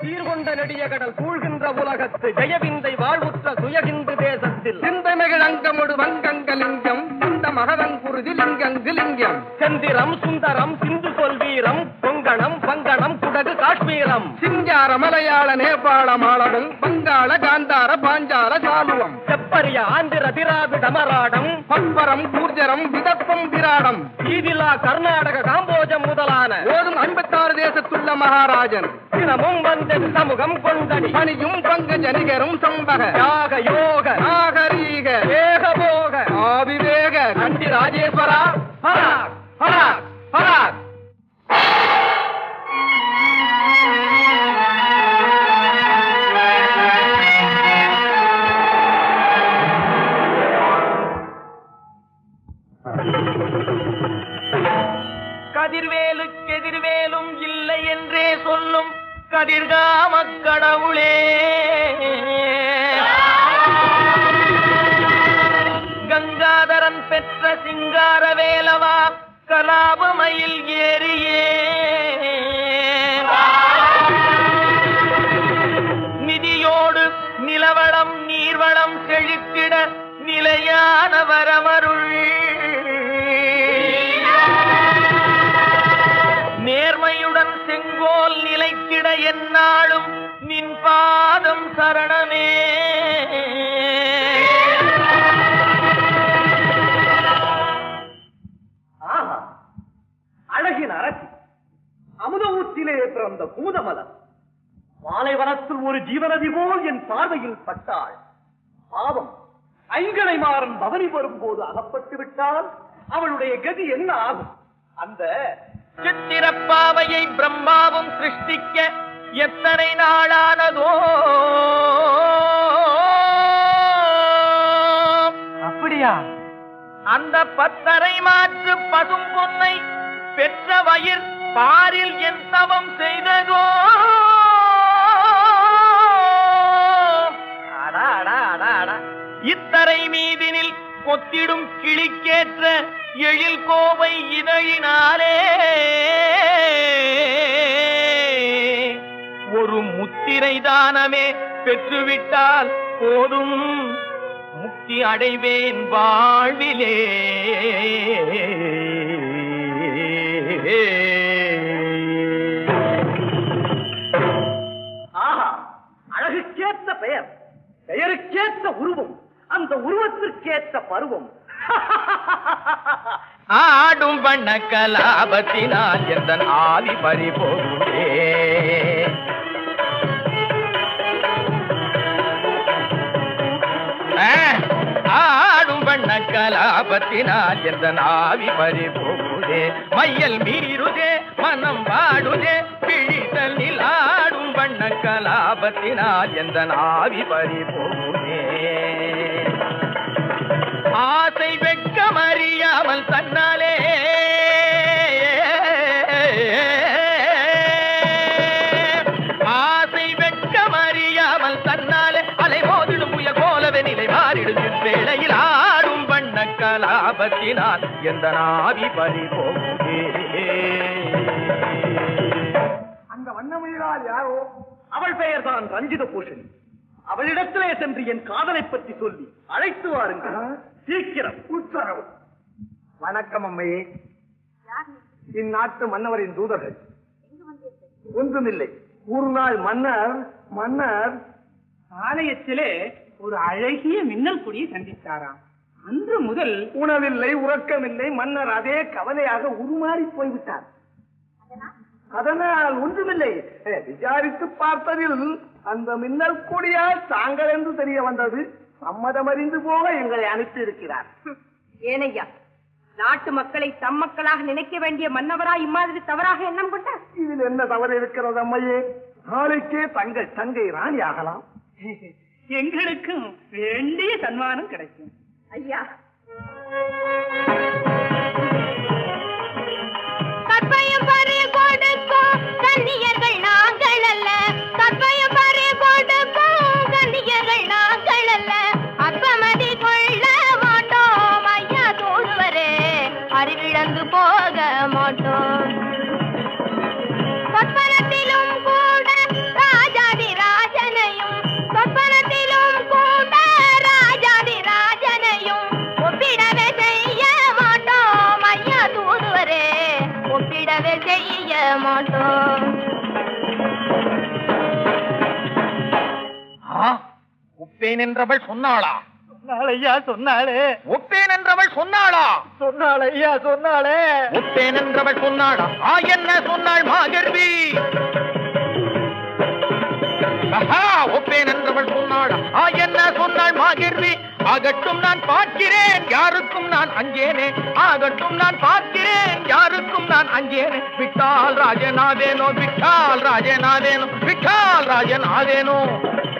சீர்கொண்ட நெடிய கடல் சூழ்கின்ற உலகத்து ஜெயவிந்தை வாழ்வுற்ற சுயகிந்து தேசத்தில் சிந்தனைகள் அங்கமுடு வங்கங்கலிங்கம் இந்த மகதங்குருதி லிங்கங்கு லிங்கம் செந்திரம் சுந்தரம் சிந்து சொல் வீரம் கொங்கணம் பங்கணம் குடகு காஷ்மீரம் சிங்கார மலையாள நேபாள மாளவம் வங்காள காந்தார பாஞ்சால சாலுவம் செப்பரிய ஆந்திர திராவிட மராடம் பம்பரம் கூர்ஜரம் விதப்பம் விராடம் ஈதிலா கர்நாடக காம்போஜம் முதலான ஓதும் ஐம்பத்தாறு தேசத்துள்ள மகாராஜன் தினமும் வந்தது சமூகம் கொண்டடி பணியும் பங்கஜ நிகரும் சம்பக யாக யோக நாகரீக ஏகபோக ஆவிவேக நந்தி ராஜேஸ்வரா பராக் பராக் பராக் கதிர்வேலுக்கு எதிர்வேலும் இல்லை என்றே சொல்லும் கதிர்காம கடவுளே கங்காதரன் பெற்ற சிங்கார வேலவா கலாபமயில் ஏறியே நிதியோடு நிலவளம் நீர்வளம் செழித்திட நிலையான வரமருள் நேர்மையுடன் செங்கோல் நிலைத்திட எந்நாளும் நின் பாதம் சரணமே ஆஹா அழகின் அரசி அமுத ஊற்றிலே பிறந்த பூதமலர் பாலைவனத்தில் ஒரு ஜீவநதி போல் என் பார்வையில் பட்டாள் பாவம் ஐங்கனை மாறன் பவனி வரும்போது அகப்பட்டு விட்டால் அவளுடைய கதி என்ன ஆகும் அந்த சித்திரப்பாவையை பிரம்மாவும் சிருஷ்டிக்க எத்தனை நாளானதோ அப்படியா அந்த பத்தரை மாற்று பசும் பொன்னை பெற்ற வயிர் பாரில் என் தவம் செய்ததோ அடா, அடா, அடா, அடா. இத்தரை மீதினில் கொத்திடும் கிளிக்கேற்ற எழில் கோவை இதழினாலே ஒரு முத்திரை தானமே பெற்றுவிட்டால் போதும் முக்தி அடைவேன் வாழ்விலே ஆஹா அழகுக்கேற்ற பெயர் பெயருக்கேற்ற உருவம் அந்த உருவத்திற்கேற்ற பருவம் ஆடும் வண்ண கலாபத்தினால் எந்த ஆவி பறிபோகுதே ஆ, ஆடும் வண்ண கலாபத்தினால் எந்த ஆவி பறிபோகுதே மையல் மீறுதே மனம் வாடுதே பிழிதலில் ஆடும் வண்ண கலாபத்தினால் எந்த ஆவி பறிபோகுதே ஆசை வெட்கம் அறியாமல் தன்னாலே ஆசை வெட்கம் அறியாமல் தன்னாலே அலை மோதிடும் புயல் போலவே நிலை மாறிடும் வேளையில் ஆடும் வண்ண கலாபத்தினால் எந்த நாவி பறி அந்த வண்ணமயிலால் யாரோ அவள் பெயர் தான் ரஞ்சித பூஷணி அவளிடத்திலே சென்று என் காதலை பற்றி சொல்லி அழைத்து வாருங்கள் சீக்கிரம் உத்தரவு வணக்கம் அம்மையே இந்நாட்டு மன்னவரின் தூதர்கள் ஒன்றுமில்லை ஒரு நாள் மன்னர் மன்னர் ஆலயத்திலே ஒரு அழகிய மின்னல் கொடியை சந்தித்தாராம் அன்று முதல் உணவில்லை உறக்கமில்லை மன்னர் அதே கவலையாக உருமாறி போய்விட்டார் அதனால் ஒன்றுமில்லை ஏ, விசாரித்து பார்த்ததில் அந்த மின்னல் கொடியால் தாங்கள் என்று தெரிய வந்தது சம்மதம் அறிந்து போக எங்களை அனுப்பி இருக்கிறார் ஏனையா நாட்டு மக்களை தம் மக்களாக நினைக்க வேண்டிய மன்னவரா இம்மாதிரி தவறாக எண்ணம் கொண்டார் இதில் என்ன தவறு இருக்கிறது அம்மையே நாளைக்கே தங்கள் தங்கை ராணி ஆகலாம் எங்களுக்கும் வேண்டிய சன்மானம் கிடைக்கும் ஐயா கற்பையும் பறி கொடுக்கும் கன்னியர்கள் நாங்கள் அல்ல கற்பையும் பறி கொடுக்கும் கன்னியர்கள் நாங்கள் அல்ல அற்பமதி கொள்ள மாட்டோம் ஐயா தூதுவரே அறிவிழந்து போக மாட்டோம் சொற்பனத்திலும் கூட ராஜ மாட்டான் ஆ, உப்பேன் என்றவள் சொன்னாளா சொன்னாளையா சொன்னாளே ஒப்பேன் என்றவள் சொன்னாளா சொன்னாளையா சொன்னாளே ஒப்பேன் என்றவள் சொன்னாளா ஆ என்ன சொன்னாள் மாகர்வி ஆஹா, ஒப்பேன் என்றவள் சொன்னாளா ஆ என்ன சொன்னாள் மாகர்வி ஆகட்டும் நான் பார்க்கிறேன் யாருக்கும் நான் அஞ்சேனே ஆகட்டும் நான் பார்க்கிறேன் யாருக்கும் நான் அஞ்சேனே விட்டால் ராஜநாதேனோ விட்டால் ராஜநாதேனோ விட்டால் ராஜநாதேனோ